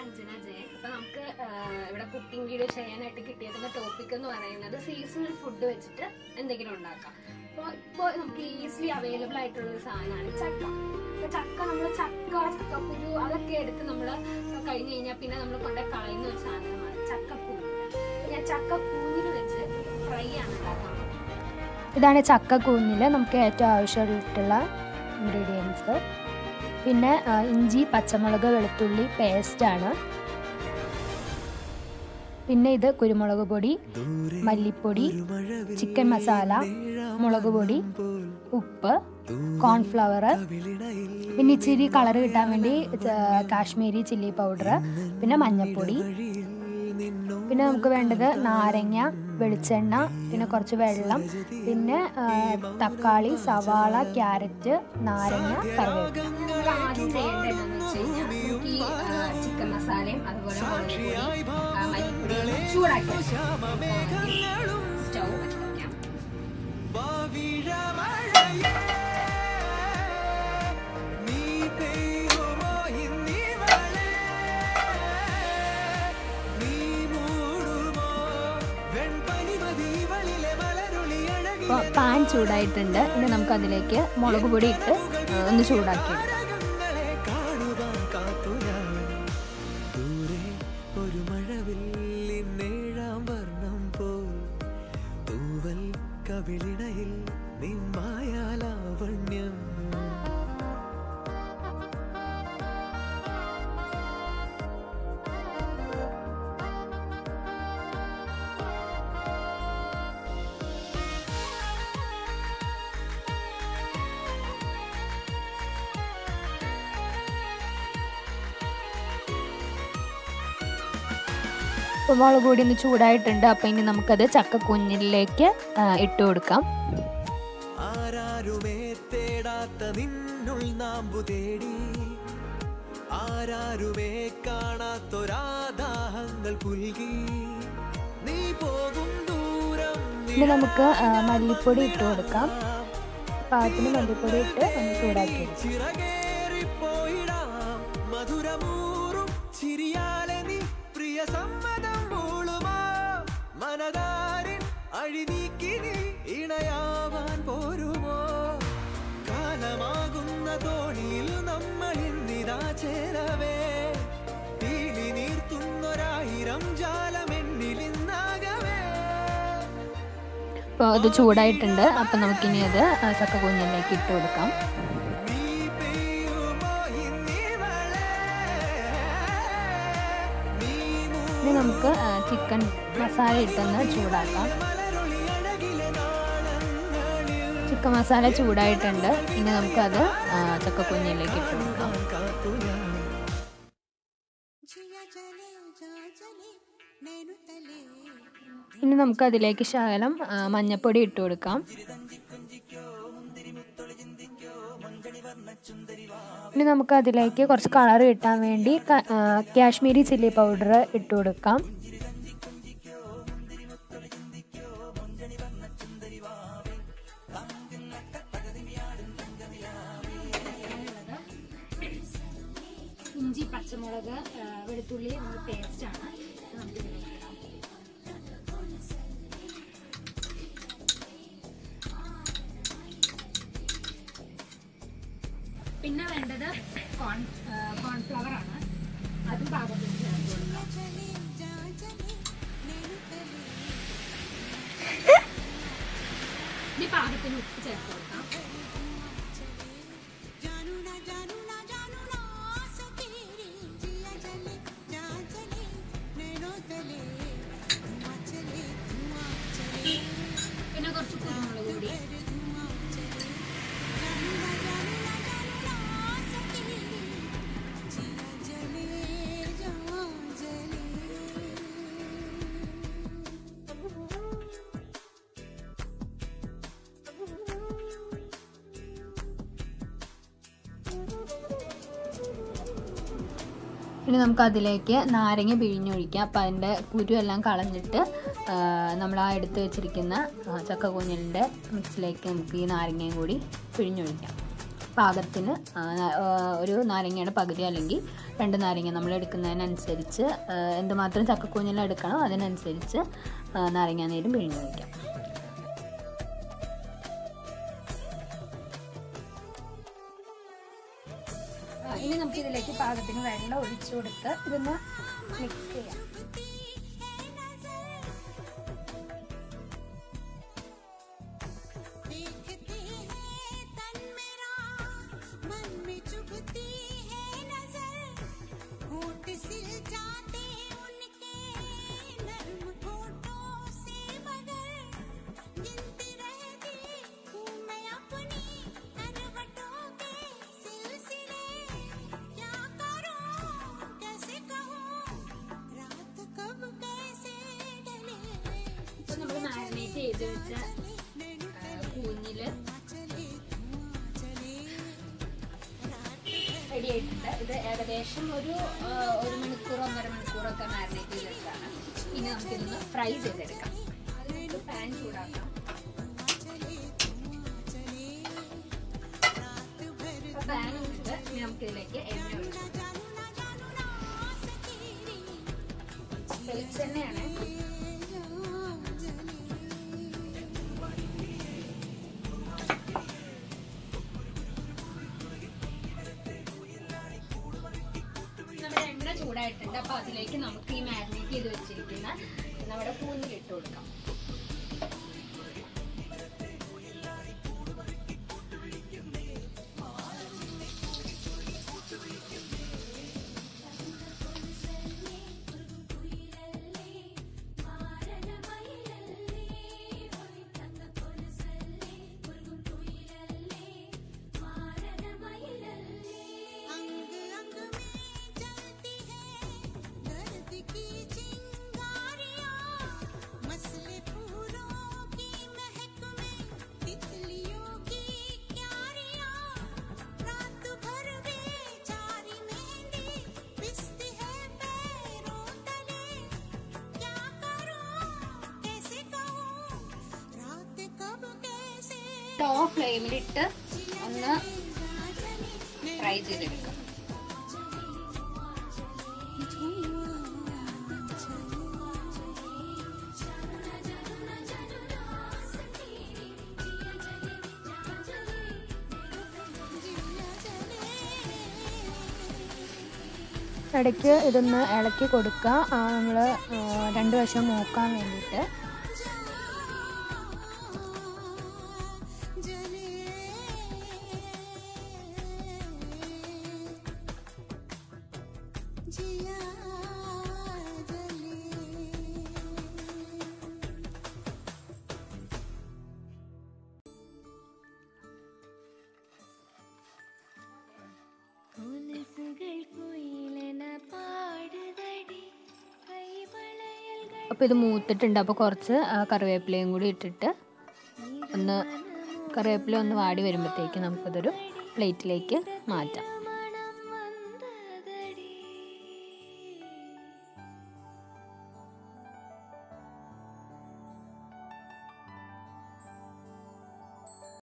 അഞ്ജന ജയൻ അപ്പൊ നമുക്ക് ആ, ഇവിടെ കുക്കിംഗ് വീഡിയോ ചെയ്യാനായിട്ട് കിട്ടിയതിന്റെ ടോപ്പിക് എന്ന് പറയുന്നത് സീസണൽ ഫുഡ് വെച്ചിട്ട് എന്തെങ്കിലും ഉണ്ടാക്കാം അപ്പോൾ ഇപ്പോൾ നമുക്ക് ഈസിലി അവൈലബിൾ ആയിട്ടുള്ള ഒരു സാധനമാണ് ചക്ക അപ്പൊ ചക്ക നമ്മൾ ചക്ക ചക്കക്കുരു അതൊക്കെ എടുത്ത് നമ്മൾ കഴിഞ്ഞ് കഴിഞ്ഞാൽ പിന്നെ നമ്മൾ കൊണ്ടേ കളയുന്ന ഒരു സാധനമാണ് ചക്കപ്പൂഞ്ഞ് അപ്പൊ ഞാൻ ചക്കപ്പൂഞ്ഞിന് വെച്ച് ഫ്രൈ ആണ് ഉണ്ടാക്കാൻ പോകുന്നത്. ഇതാണ് ചക്ക കൂഞ്ഞിൽ നമുക്ക് ഏറ്റവും ആവശ്യമായിട്ടുള്ള ഇൻഗ്രീഡിയൻസ് പിന്നെ ആ, ഇഞ്ചി പച്ചമുളക് വെളുത്തുള്ളി പേസ്റ്റാണ് പിന്നെ ഇത് കുരുമുളക് പൊടി മല്ലിപ്പൊടി ചിക്കൻ മസാല മുളക് പൊടി ഉപ്പ് കോൺഫ്ലവർ പിന്നെ ഇച്ചിരി കളർ കിട്ടാൻ വേണ്ടി ച- കാശ്മീരി ചില്ലി പൗഡർ പിന്നെ മഞ്ഞൾപ്പൊടി പിന്നെ നമുക്ക് വേണ്ടത് നാരങ്ങ വെളിച്ചെണ്ണ പിന്നെ കുറച്ച് വെള്ളം പിന്നെ ആ, തക്കാളി സവാള ക്യാരറ്റ് നാരങ്ങ കറിവേപ്പില നമ്മൾ ആദ്യം ചെയ്യേണ്ടത് എന്താണെന്ന് വെച്ച് കഴിഞ്ഞാൽ നമുക്ക് ഈ ആ, ചിക്കൻ മസാലയും അതുപോലെ മുളക് പൊടി ആ, മല്ലിപ്പൊടി ഒന്ന് ചൂടാക്കി സ്റ്റൗ വെക്കാം അപ്പോൾ പാൻ ചൂടായിട്ടുണ്ട് ഇനി നമുക്ക് അതിലേക്ക് മുളക് പൊടി ഇട്ട് ആ, ഒന്ന് ചൂടാക്കി ഒരു മഴവില്ലിന്നേഴാം വർണ്ണം പോൽ തൂവൽ കവിളിണയിൽ നിമ്മായാലാവണ്യം അപ്പോൾ മുളക് പൊടി ഒന്ന് ചൂടായിട്ടുണ്ട് അപ്പോൾ ഇനി നമുക്കത് ചക്ക കുഞ്ഞിലേക്ക് ആ, ഇട്ട് കൊടുക്കാം ആരാരുമേ തേടാത്ത നിന്നുൾ നാമ്പു തേടി ആരാരുമേ കാണാത്തൊരാദാഹങ്ങൾ പുൽകി നീ പോകും ദൂരം ഇനി നമുക്ക് ആ, മല്ലിപ്പൊടി ഇട്ട് കൊടുക്കാം പാകത്തിന് മല്ലിപ്പൊടി ഇട്ട് ഒന്ന് ചൂടാക്കി എടുക്കാം. ചിറകേറിപ്പോയിടാം മധുരമൂറും ചിരിയാലെ നീ പ്രിയ സമ്മതം മൂളുമാ മനതാരിൻ അഴിനീക്കി നീ ഇണയാവാൻ പോരുമോ കാലമാകുന്ന തോണിയിൽ നമ്മൾ ഇന്നിതാ ചേരവേ തീലി നീർത്തുന്നൊരായിരം ജാലമെന്നിലിന്നാകവേ അപ്പോൾ ഇത് ചൂടായിട്ടുണ്ട് അപ്പോൾ നമുക്കിനി അത് ആ, ചക്ക കുഞ്ഞിലേക്ക് ഇട്ട് കൊടുക്കാം നീ പെയ്യുമോ ഇന്നിവളെ നീ ഇനി നമുക്ക് ആ, ചിക്കൻ മസാല ഇട്ടൊന്ന് ചൂടാക്കാം മലരൊളി അഴകിലെ നാളങ്ങളിൽ ചിക്കൻ മസാല ചൂടായിട്ടുണ്ട് ഇനി നമുക്കത് ആ, ചക്ക കുഞ്ഞിലേക്ക് ഇട്ട് കൊടുക്കാം കാത്തു ഞാൻ ഇനി നമുക്ക് അതിലേക്ക് ശകലം ആ, മഞ്ഞപ്പൊടി ഇട്ട് കൊടുക്കാം ഇനി നമുക്ക് അതിലേക്ക് കുറച്ച് കളർ കിട്ടാൻ വേണ്ടി ക- ആ, കാശ്മീരി ചില്ലി പൗഡർ ഇട്ട് കൊടുക്കാം ഇഞ്ചി പച്ചമുളക് ആ, വെളുത്തുള്ളി പേസ്റ്റ് ആണ് നമുക്ക് ഇതിലേക്ക് ഇടാം. പിന്നെ വേണ്ടത് കോൺ കോൺഫ്ലവർ ആണ് അതും പാകത്തിന് ചേർത്ത് കൊടുക്കാം ഇനി പാകത്തിന് ഉപ്പ് ചേർത്ത് കൊടുക്കാം പിന്നെ കുറച്ച് കുരുമുളക് പൊടി ഇനി നമുക്ക് അതിലേക്ക് നാരങ്ങ പിഴിഞ്ഞൊഴിക്കാം അപ്പം അതിൻ്റെ കുരു എല്ലാം കളഞ്ഞിട്ട് നമ്മൾ ആ എടുത്ത് വെച്ചിരിക്കുന്ന ആ, ചക്കക്കുഞ്ഞലിൻ്റെ മിക്സിലേക്ക് നമുക്ക് ഈ നാരങ്ങയും കൂടി പിഴിഞ്ഞൊഴിക്കാം പാകത്തിന് ആ, ന- ആ, ഒരു നാരങ്ങയുടെ പകുതി അല്ലെങ്കിൽ രണ്ട് നാരങ്ങ നമ്മൾ എടുക്കുന്നതിനനുസരിച്ച് ആ, എന്തുമാത്രം ചക്കക്കൂഞ്ഞെല്ലാം എടുക്കണോ അതിനനുസരിച്ച് ആ, നാരങ്ങാനീരും പിഴിഞ്ഞ് വയ്ക്കാം ആ, ഇനി നമുക്ക് ഇതിലേക്ക് പാകത്തിന് വെള്ളം ഒഴിച്ചു കൊടുത്ത് ഇതൊന്ന് മിക്സ് ചെയ്യാം देखती है तन मेरा मन में चुभती है नजर होठ सिल जाते उनके नर्म होठों से मगर गिनती रहती हूँ मैं अपनी करवटों के सिलसिले क्या करूँ कैसे कहूँ रात कब कैसे ढले ഇപ്പൊ നമ്മൾ മാരിനേറ്റ് ചെയ്ത് വെച്ച കൂഞ്ഞില് റെഡി ആയിട്ടുണ്ട് ഇത് ഏകദേശം ഒരു ആ, ഒരു മണിക്കൂർ ഒന്നര മണിക്കൂറൊക്കെ മാരിനേറ്റ് ചെയ്ത് വെച്ചാണ് ഇനി നമുക്കിതൊന്ന് ഫ്രൈ ചെയ്തെടുക്കാം അതിലേക്ക് പാൻ ചൂടാക്കാം പാൻ ഇട്ടിട്ട് ഇനി നമുക്കിതിലേക്ക് എണ്ണ ഒഴിക്കാം വെളിച്ചെണ്ണയാണ് നമ്മുടെ എണ്ണ ചൂടായിട്ടുണ്ട് അപ്പൊ അതിലേക്ക് നമുക്ക് ഈ മാരിനേറ്റ് ചെയ്ത് വെച്ചിരിക്കുന്ന നമ്മുടെ കൂന്നിൽ ഇട്ട് കൊടുക്കാം अंग अंग में जलती है दर्द की चिंगारियां मसले फूलों की महक में तितलियों की क्यारियां रात भर बेचारी मेहंदी पिसती है पैरों तले क्या करूं कैसे कहूं रात कब कैसे ലോ ഫ്ലെയിമിലിട്ട് ഒന്ന് ഫ്രൈ ചെയ്തെടുക്കാം ഇടയ്ക്ക് ഇതൊന്ന് ഇളക്കി കൊടുക്കുക നമ്മൾ രണ്ട് വശം നോക്കാൻ വേണ്ടിയിട്ട് जिया जले അപ്പോൾ ഇത് മൂത്തിട്ടുണ്ട് അപ്പോൾ കുറച്ച് ആ, കറിവേപ്പിലയും കൂടി ഇട്ടിട്ട് ഒന്ന് കറിവേപ്പില ഒന്ന് വാടി വരുമ്പോഴത്തേക്ക് നമുക്കതൊരു പ്ലേറ്റിലേക്ക് മാറ്റാം